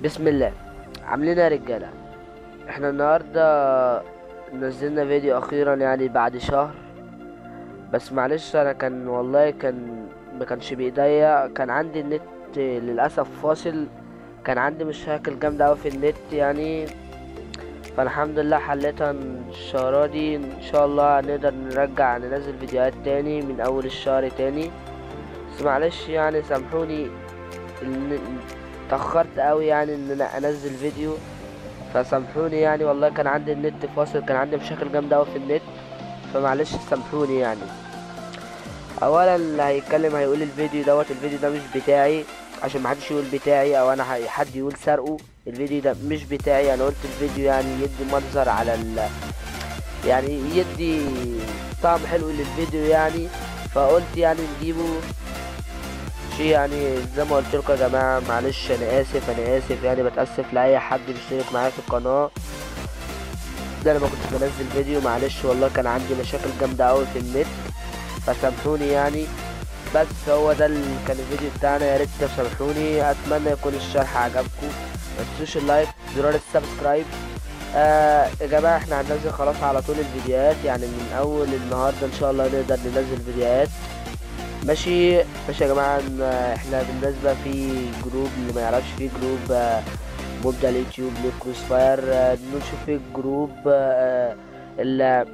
بسم الله عاملين إيه يا رجاله احنا النهارده نزلنا فيديو اخيرا يعني بعد شهر بس معلش انا كان والله كان ما كانش بايديا كان عندي النت للاسف فاصل كان عندي مشاكل جامده اوي في النت يعني فالحمد لله حليتها الشهر دي ان شاء الله هنقدر نرجع ننزل فيديوهات تاني من اول الشهر تاني بس معلش يعني سامحوني ان اتأخرت قوي يعني ان انا انزل فيديو فسامحوني يعني والله كان عندي النت فاصل كان عندي مشاكل جامدة اوي في النت فمعلش سامحوني يعني اولا اللي هيتكلم هيقول الفيديو دوت الفيديو ده مش بتاعي عشان محدش يقول بتاعي او انا ح- حد يقول سرقه الفيديو ده مش بتاعي انا قلت الفيديو يعني يدي منظر على ال يعني يدي طعم حلو للفيديو يعني فقلت يعني نجيبه شيء يعني زي ما قلت لكم يا جماعه معلش انا اسف انا اسف يعني بتاسف لاي حد بيشترك معايا في القناه ده انا ما كنتش بنزل فيديو معلش والله كان عندي مشاكل جامده قوي في النت فسامحوني يعني بس هو ده اللي كان الفيديو بتاعنا يا ريت تسامحوني اتمنى يكون الشرح عجبكم ما تنسوش اللايك زرار السبسكرايب آه يا جماعه احنا هننزل خلاص على طول الفيديوهات يعني من اول النهارده ان شاء الله نقدر ننزل فيديوهات ماشي ماشي يا جماعه إن احنا بالنسبه في جروب اللي ما يعرفش في جروب آه، مبدع اليوتيوب لكروس فاير آه، نشوف في الجروب آه، ال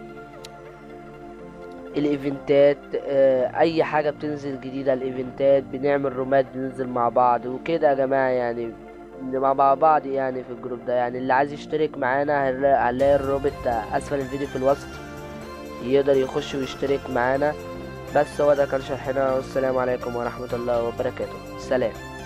الايفنتات آه، اي حاجه بتنزل جديده الايفنتات بنعمل رومات بننزل مع بعض وكده يا جماعه يعني مع مع بعض يعني في الجروب ده يعني اللي عايز يشترك معانا هنلاقي هنلاقي الرابط اسفل الفيديو في الوصف يقدر يخش ويشترك معانا بس هو ده كان شرحنا والسلام عليكم ورحمة الله وبركاته سلام